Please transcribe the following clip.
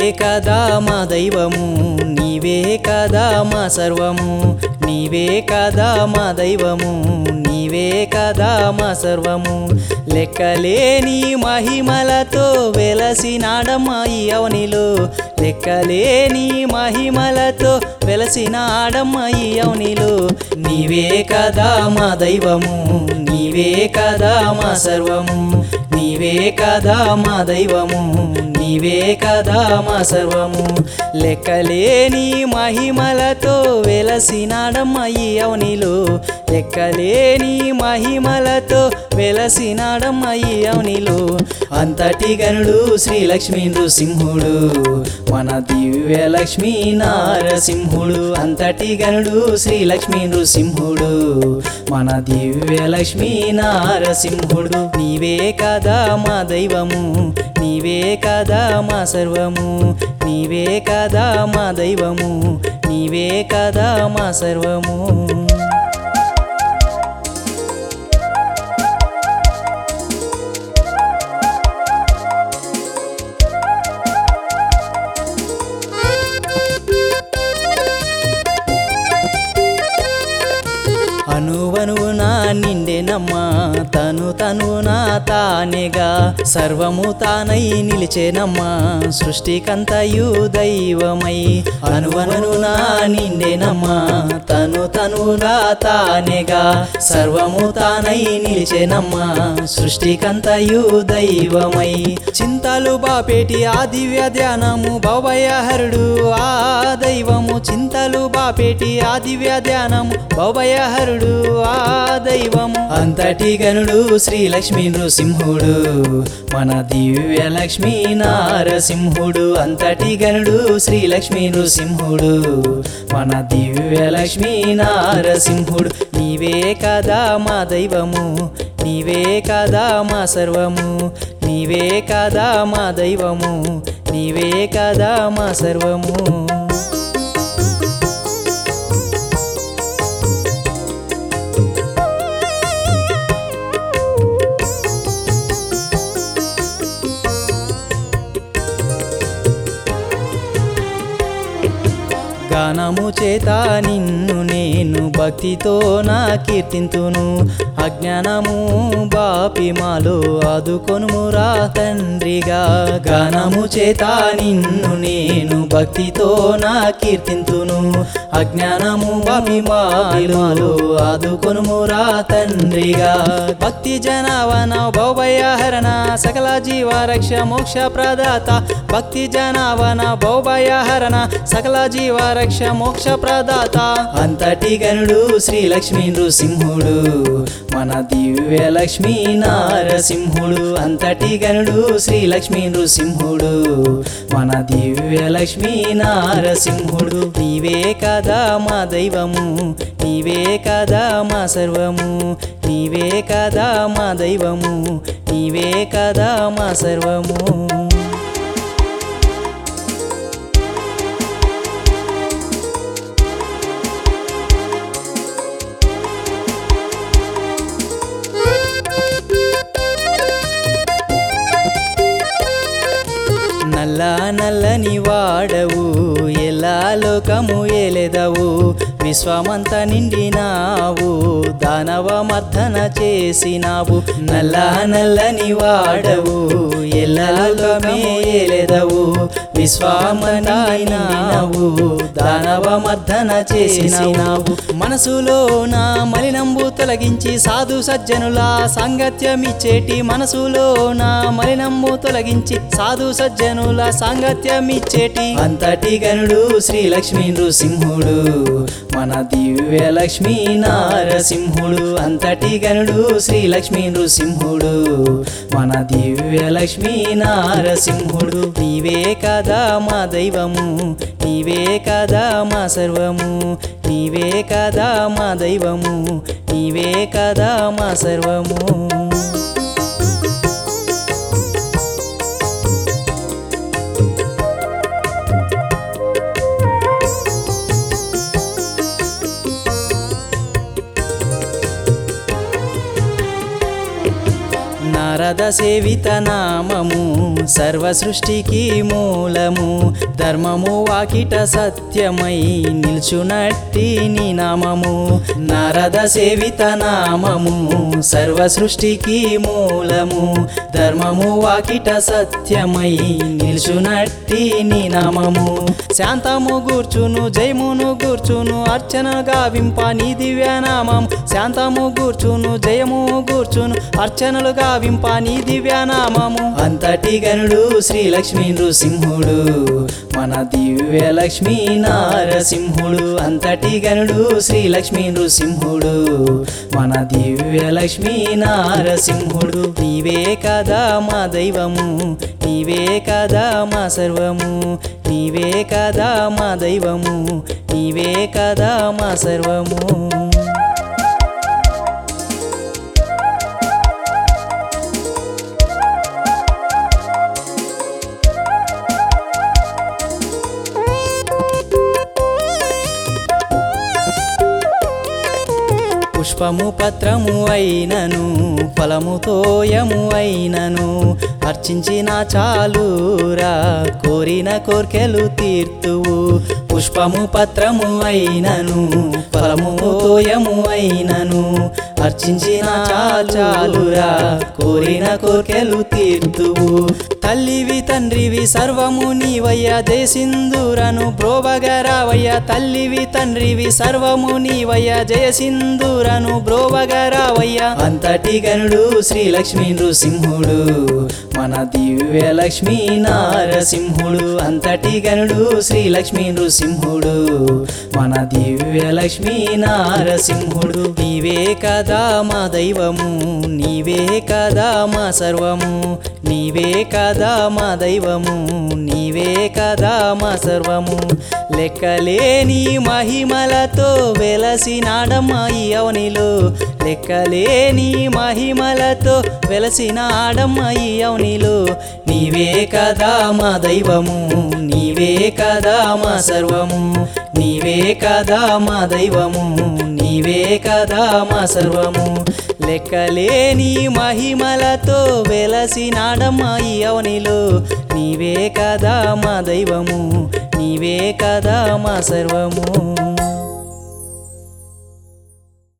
కదా మా దైవము నీవే కదా మా సర్వము నీవే కదా మా దైవము నీవే కదా మా సర్వము లెక్కలేని మహిమలతో వెలసినాడమ్మా ఈ అవనిలో లెక్కలేని మహిమలతో వెలసినాడమ్మా ఈ అవనిలో నీవే కదా మా దైవము నీవే కదా మా సర్వము నీవే కదా మా దైవము నీవే కదా మా సర్వము లెక్కలేని మహిమలతో వెలసినాడమ్మ ఈ అవనిలో లెక్కలేని మహిమలతో వెలసినాడమ్మ ఈ అవనిలో అంతటి గనుడు శ్రీ లక్ష్మీ నృసింహుడు మన దివ్య లక్ష్మీ నారసింహుడు అంతటి గనుడు శ్రీ లక్ష్మీ నృసింహుడు మన దివ్య లక్ష్మీ నారసింహుడు నీవే కదా మా దైవము నీవే కదా మా సర్వము నీవే కదా మా దైవము నీవే కదా మా సర్వము అనువనువునా నిండెనమ్మా తను తనునా తానేగా సర్వము తానై నిలిచేనమ్మా సృష్టికంతయు దైవమై అనువనునా నిండెనమ్మా తను తనుగా తానేగా సర్వము తానై నిలిచేనమ్మా సృష్టికంతయు దైవమై చింతలు బాపేటి ఆ దివ్య ధ్యానము భవయహరుడు ఆ దైవము చింతలు బాపేటి ఆ దివ్య ధ్యానము భవయహరుడు ఆ దైవము అంతటి గనుడు శ్రీ లక్ష్మీ నృసింహుడు మన దివ్య లక్ష్మీ నారసింహుడు అంతటి గనుడు శ్రీ లక్ష్మీ నృసింహుడు మన దివ్య లక్ష్మీ నారసింహుడు నీవే కదా మా దైవము నీవే కదా మా సర్వము నీవే కదా మా దైవము నీవే కదా మా సర్వము గానము చేత నిన్ను నేను భక్తితో నా కీర్తింతును అజ్ఞానము బాపి మాలో ఆదుకొనుమురా తండ్రిగా గానము చేత నిన్ను నేను భక్తితో నా కీర్తింతును అజ్ఞానము బాపి మాలో ఆదుకొనుమురా తండ్రిగా భక్తి జనావన భౌభయహరణ సకల జీవ రక్ష మోక్ష ప్రదాత భక్తి జనావన భౌభయహరణ సకల జీవ రక్ష మోక్ష ప్రదాత అంతటి గనుడు శ్రీ లక్ష్మీ నృసింహుడు మన దివ్య లక్ష్మీ నారసింహుడు అంతటి గనుడు శ్రీ లక్ష్మీ నృసింహుడు మన దివ్య లక్ష్మీ నారసింహుడు నీవే కదా మా దైవము నీవే కదా మా సర్వము నీవే కదా మా దైవము నీవే కదా మా సర్వము నల్ల నల్లని వాడవు ఎలా లోకము ఏలెదవు విశ్వమంత నిండినావు దానవ మర్దన చేసినావు నల్ల నల్లని వాడవు ఎలా లోకమే ఏలెదవు విశ్వమంతాయినావు దానవ మర్దన చేసినావు మనసులో నా మలినంబు తొలగించి సాధు సజ్జనుల సాంగత్యమిచ్చేటి మనసులో నా మలినంబు తొలగించి సాధు సజ్జనుల సాంగత్యమిచ్చేటి అంతటి గనుడు శ్రీ లక్ష్మీ నృసింహుడు మన దివ్య లక్ష్మీ నారసింహుడు అంతటి గనుడు శ్రీ లక్ష్మీ నృసింహుడు మన దివ్య లక్ష్మీ నారసింహుడు నీవే కదా మా దైవము నీవే కదా మా సర్వము నీవే కదా మా దైవము నీవే కదా మా సర్వము నారద సేవిత నామము సర్వ సృష్టికి మూలము ధర్మము వాకిట సత్యమై నిల్చునట్టి నీ నామము నారద సేవిత నామము సర్వ సృష్టికి మూలము ధర్మము వాకిట సత్యమై నిల్చునట్టి నీ నామము శాంతము గూర్చును జయమును గూర్చును అర్చన గావింప నీ దివ్యనామం శాంతము గూర్చును జయము గూర్చును అర్చనలు గావింప నీ దివ్యనామము అంతటి గనుడు శ్రీ లక్ష్మీ నృసింహుడు మన దివ్య లక్ష్మీ నారసింహుడు అంతటి గనుడు శ్రీ లక్ష్మీ నృసింహుడు మన దివ్య లక్ష్మీ నారసింహుడు నీవే కదా మా దైవము నీవే కదా మా సర్వము నీవే కదా మా దైవము నీవే కదా మా సర్వము పుష్పము పత్రము అయినను ఫలము తోయము అయినను అర్చించిన చాలురా కోరిన కోర్కెలు తీర్తువు పుష్పము పత్రము అయినను ఫలము తోయము అయినను అర్చించిన చాలురా కోరిన కోర్కెలు తీర్తువు తల్లివి తండ్రివి సర్వము నీవయ్య జయసింధూరను బ్రోవగరావయ్య తల్లివి తండ్రివి సర్వము నీవయ్య జయసింధూరను బ్రోవగరావయ్య అంతటి గనుడు శ్రీ లక్ష్మీ నృసింహుడు మన దివ్య లక్ష్మీ నారసింహుడు అంతటి గనుడు శ్రీ లక్ష్మీ నృసింహుడు మన దివ్య లక్ష్మీ నారసింహుడు నీవే కదా మా దైవము నీవే కదా మా సర్వము నీవే కదా మా దైవము నీవే కదా మా సర్వము లెక్కలేని మహిమలతో వెలసినాడమ్మా ఈ అవనిలో లెక్కలేని మహిమలతో వెలసినాడమ్మా ఈ అవనిలో నీవే కదా మా దైవము నీవే కదా మా సర్వము నీవే కదా మా దైవము నీవే కదా మా సర్వము లెక్కలేని మహిమలతో వెలసినాడమ్మా ఈ అవనిలో నీవే కదా మా దైవము నీవే కదా మా సర్వము